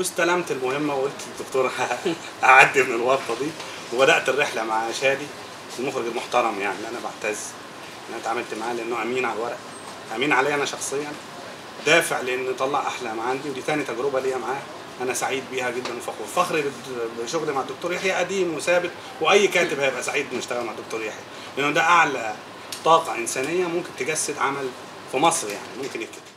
واستلمت المهمه وقلت للدكتور اعدي من الورطه دي وبدات الرحله مع شادي المخرج المحترم يعني اللي انا بعتز إن انا اتعاملت معاه لانه امين على الورق امين عليا انا شخصيا دافع لان يطلع احلام عندي ودي تاني تجربه ليا معاه انا سعيد بيها جدا وفخور فخري بد- بشغلي مع الدكتور يحيى قديم وثابت واي كاتب هيبقى سعيد انه يشتغل مع الدكتور يحيى لانه ده اعلى طاقه انسانيه ممكن تجسد عمل في مصر يعني ممكن يتكتب